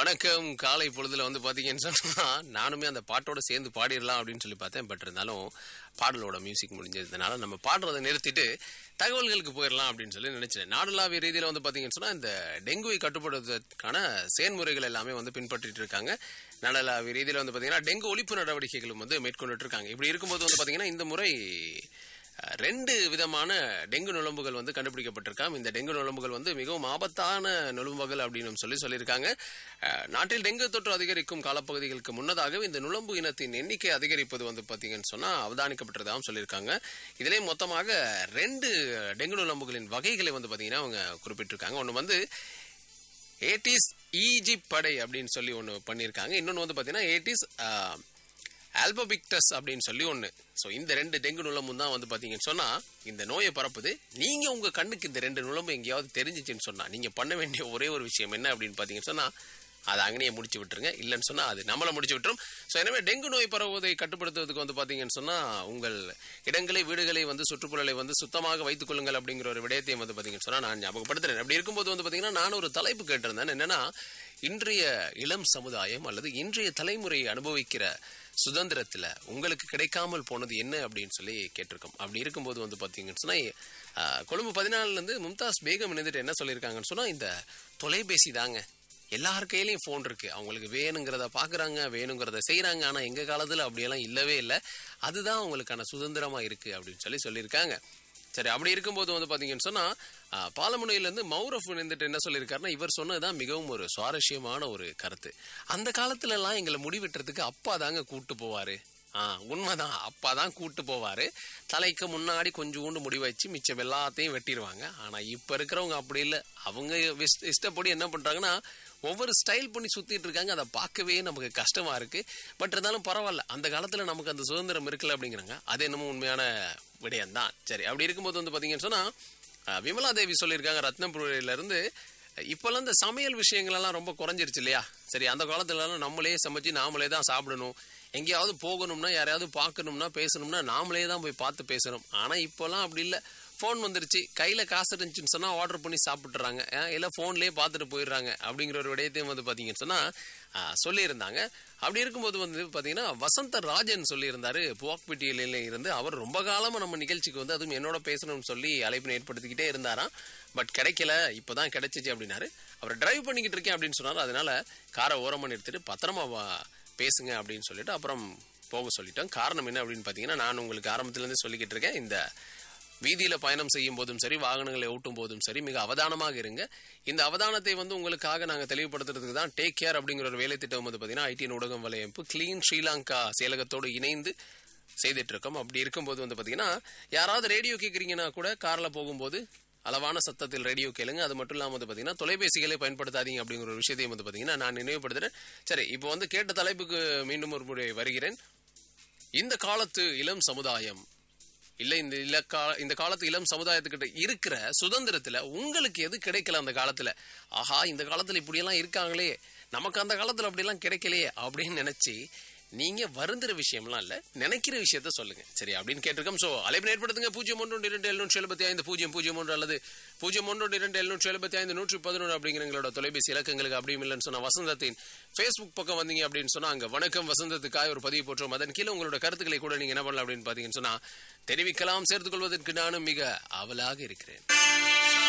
வணக்கம் காலை பொழுதுல வந்து பாத்தீங்கன்னு சொன்னா நானுமே அந்த பாட்டோட சேர்ந்து பாடிடலாம் அப்படின்னு சொல்லி பார்த்தேன் பட் இருந்தாலும் பாடலோட மியூசிக் முடிஞ்சதுனால நம்ம பாடுறதை நிறுத்திட்டு தகவல்களுக்கு போயிடலாம் அப்படின்னு சொல்லி நினைச்சேன் நாடுலாவிய ரீதியில வந்து பாத்தீங்கன்னு சொன்னா இந்த டெங்குவை கட்டுப்படுத்துவதற்கான செயல்முறைகள் எல்லாமே வந்து பின்பற்றிட்டு இருக்காங்க நாடளாவிய ரீதியில வந்து பாத்தீங்கன்னா டெங்கு ஒழிப்பு நடவடிக்கைகளும் வந்து மேற்கொண்டுட்டு இருக்காங்க இப்படி இருக்கும்போது வந்து பாத்தீங்கன்னா இந்த முறை அஹ், ரெண்டு விதமான டெங்கு நுழம்புகள் வந்து கண்டுபிடிக்கப்பட்டிருக்காம் இந்த டெங்கு நுழம்புகள் வந்து மிகவும் ஆபத்தான நுழம்புகள் அப்படின்னு சொல்லி சொல்லியிருக்காங்க அஹ், நாட்டில் டெங்கு தொற்று அதிகரிக்கும் காலப்பகுதிகளுக்கு முன்னதாகவே இந்த நுழம்பு இனத்தின் எண்ணிக்கை அதிகரிப்பது வந்து பார்த்தீங்கன்னு சொன்னா அவதானிக்கப்பட்டதாகவும் சொல்லியிருக்காங்க இதிலே மொத்தமாக ரெண்டு டெங்கு நுழம்புகளின் வகைகளை வந்து பார்த்தீங்கன்னா அவங்க குறிப்பிட்டிருக்காங்க ஒன்று வந்து ஏட்டிஸ் ஈஜி படை அப்படின்னு சொல்லி ஒன்று பண்ணியிருக்காங்க இன்னொன்று வந்து பார்த்தீங்கன்னா ஏட்டிஸ் ஆல்பபிக்டஸ் அப்படின்னு சொல்லி ஒன்று ஸோ இந்த ரெண்டு டெங்கு நுழம்பும் தான் வந்து பார்த்தீங்கன்னு சொன்னால் இந்த நோயை பரப்புது நீங்கள் உங்கள் கண்ணுக்கு இந்த ரெண்டு நுழம்பு எங்கேயாவது தெரிஞ்சிச்சுன்னு சொன்னால் நீங்கள் பண்ண வேண்டிய ஒரே ஒரு விஷயம் என்ன அப்படின்னு பார்த்தீங்கன்னு சொன்னால் அதை அங்கேயே முடிச்சு விட்டுருங்க இல்லைன்னு சொன்னால் அது நம்மளை முடிச்சு விட்டுரும் ஸோ எனவே டெங்கு நோய் பரவுவதை கட்டுப்படுத்துவதற்கு வந்து பார்த்தீங்கன்னு சொன்னால் உங்கள் இடங்களை வீடுகளை வந்து சுற்றுப்புறலை வந்து சுத்தமாக வைத்துக் கொள்ளுங்கள் அப்படிங்கிற ஒரு விடயத்தையும் வந்து பார்த்தீங்கன்னு சொன்னால் நான் ஞாபகப்படுத்துறேன் அப்படி இருக்கும்போது வந்து பார்த்தீங்கன்னா நான் ஒரு தலைப்பு கேட்டிருந்தேன் என்னன்னா இன்றைய இளம் சமுதாயம் அல்லது இன்றைய தலைமுறை அனுபவிக்கிற சுதந்திரத்துல உங்களுக்கு கிடைக்காமல் போனது என்ன அப்படின்னு சொல்லி கேட்டிருக்கோம் அப்படி இருக்கும்போது வந்து பார்த்தீங்கன்னு சொன்னா ஆஹ், கொழும்பு பதினாலுல இருந்து மும்தாஸ் பேகம் இணைந்துட்டு என்ன சொல்லியிருக்காங்கன்னு சொன்னா இந்த தொலைபேசி தாங்க எல்லார் கையிலயும் ஃபோன் இருக்கு அவங்களுக்கு வேணுங்கிறத பாக்குறாங்க வேணுங்கிறத செய்றாங்க ஆனா எங்க காலத்துல அப்படியெல்லாம் இல்லவே இல்லை அதுதான் அவங்களுக்கான சுதந்திரமா இருக்கு அப்படின்னு சொல்லி சொல்லியிருக்காங்க சரி அப்படி இருக்கும்போது வந்து பாத்தீங்கன்னு சொன்னா ஆஹ், பாலமுனையில இருந்து மௌரஃப் இருந்துட்டு என்ன சொல்லியிருக்காருன்னா இவர் சொன்னதுதான் மிகவும் ஒரு சுவாரஸ்யமான ஒரு கருத்து அந்த காலத்துல எல்லாம் எங்களை முடிவெட்டுறதுக்கு அப்பா தாங்க கூட்டு போவாரு ஆ உண்மைதான் அப்பா தான் கூட்டு போவாரு தலைக்கு முன்னாடி கொஞ்சோண்டு முடி வச்சு மிச்சம் எல்லாத்தையும் வெட்டிடுவாங்க ஆனா இப்ப இருக்கிறவங்க அப்படி இல்லை அவங்க இஷ்ட- இஷ்டப்படி என்ன பண்றாங்கன்னா ஒவ்வொரு ஸ்டைல் பண்ணி சுத்திட்டு இருக்காங்க அதை பார்க்கவே நமக்கு கஷ்டமா இருக்கு பட் இருந்தாலும் பரவாயில்ல அந்த காலத்துல நமக்கு அந்த சுதந்திரம் இருக்குல்ல அப்படிங்கிறாங்க அது என்னமோ உண்மையான விடயம் தான் சரி அப்படி இருக்கும்போது வந்து பாத்தீங்கன்னு சொன்னா அஹ், விமலா தேவி சொல்லியிருக்காங்க ரத்னபுரியில இருந்து இப்பெல்லாம் இந்த சமையல் விஷயங்கள் எல்லாம் ரொம்ப குறைஞ்சிருச்சு இல்லையா சரி அந்த காலத்துல எல்லாம் நம்மளே சமைச்சு நாமளே தான் சாப்பிடணும் எங்கேயாவது போகணும்னா யாரையாவது பார்க்கணும்னா பேசணும்னா நாமளே தான் போய் பார்த்து பேசணும் ஆனா இப்போல்லாம் அப்படி இல்லை ஃபோன் வந்துருச்சு கையில காசு இருந்துச்சுன்னு சொன்னா ஆர்டர் பண்ணி சாப்பிட்றாங்க இல்லை ஃபோன்லேயே பார்த்துட்டு போயிடுறாங்க அப்படிங்கிற ஒரு விடயத்தையும் வந்து பார்த்தீங்கன்னு சொன்னா ஆஹ், சொல்லியிருந்தாங்க அப்படி இருக்கும்போது வந்து பார்த்தீங்கன்னா வசந்த ராஜன் சொல்லியிருந்தாரு புவாக்பட்டியில இருந்து அவர் ரொம்ப காலமா நம்ம நிகழ்ச்சிக்கு வந்து அதுவும் என்னோட பேசணும்னு சொல்லி அழைப்பினை ஏற்படுத்திக்கிட்டே இருந்தாராம் பட் கிடைக்கல இப்போதான் கிடைச்சிச்சு அப்படின்னாரு அவர் டிரைவ் பண்ணிக்கிட்டு இருக்கேன் அப்படின்னு சொன்னாரு அதனால காரை ஓரமா நிறுத்திட்டு பத்திரமா வா- பேசுங்க அப்படின்னு சொல்லிட்டு அப்புறம் போக சொல்லிட்டோம் காரணம் என்ன அப்படின்னு பார்த்தீங்கன்னா நான் உங்களுக்கு ஆரம்பத்திலேருந்து சொல்லிக்கிட்டு இருக்கேன் இந்த வீதியில பயணம் செய்யும் போதும் சரி வாகனங்களை ஓட்டும் போதும் சரி மிக அவதானமாக இருங்க இந்த அவதானத்தை வந்து உங்களுக்காக நாங்க தெளிவுபடுத்துறதுக்கு தான் டேக் கேர் அப்படிங்கிற ஒரு வேலை திட்டம் வந்து பாத்தீங்கன்னா ஐடி ஊடகம் வலையமைப்பு கிளீன் ஸ்ரீலங்கா செயலகத்தோடு இணைந்து செய்துட்டு இருக்கோம் அப்படி இருக்கும்போது வந்து பாத்தீங்கன்னா யாராவது ரேடியோ கேட்குறீங்கன்னா கூட கார்ல போகும்போது அளவான சத்தத்தில் ரேடியோ கேளுங்க அது மட்டும் இல்லாம வந்து பாத்தீங்கன்னா தொலைபேசிகளை பயன்படுத்தாதீங்க அப்படிங்கிற ஒரு விஷயத்தையும் வந்து பாத்தீங்கன்னா நான் நினைவுபடுத்துறேன் சரி இப்போ வந்து கேட்ட தலைப்புக்கு மீண்டும் ஒரு முறை வருகிறேன் இந்த காலத்து இளம் சமுதாயம் இல்ல இந்த இலக்கா இந்த காலத்து இளம் சமுதாயத்துக்கிட்ட இருக்கிற சுதந்திரத்துல உங்களுக்கு எது கிடைக்கல அந்த காலத்துல ஆஹா இந்த காலத்துல இப்படியெல்லாம் இருக்காங்களே நமக்கு அந்த காலத்துல அப்படியெல்லாம் கிடைக்கலையே அப்படின்னு நினைச்சு நீங்க வருந்துற விஷயம்லாம் இல்ல நினைக்கிற விஷயத்த சொல்லுங்க சரி அப்படின்னு கேட்டிருக்கோம் சோ அலைப்பு ஏற்படுத்துங்க பூஜ்ஜியம் ஒன்று இரண்டு எழுநூற்றி எழுபத்தி ஐந்து பூஜ்ஜியம் பூஜ்ஜியம் ஒன்று அல்லது பூஜ்ஜியம் ஒன்று இரண்டு எழுநூற்றி எழுபத்தி ஐந்து நூற்றி பதினொன்று அப்படிங்கிற எங்களோட தொலைபேசி இலக்கங்களுக்கு அப்படியும் இல்லைன்னு சொன்னா வசந்தத்தின் ஃபேஸ்புக் பக்கம் வந்தீங்க அப்படின்னு சொன்னா அங்க வணக்கம் வசந்தத்துக்காக ஒரு பதிவு போட்டோம் அதன் கீழே உங்களோட கருத்துக்களை கூட நீங்க என்ன பண்ணலாம் அப்படின்னு பாத்தீங்கன்னு சொன்னா தெரிவிக்கலாம் சேர்த்துக் கொள்வதற்கு நானும் மிக ஆவலாக இருக்கிறேன்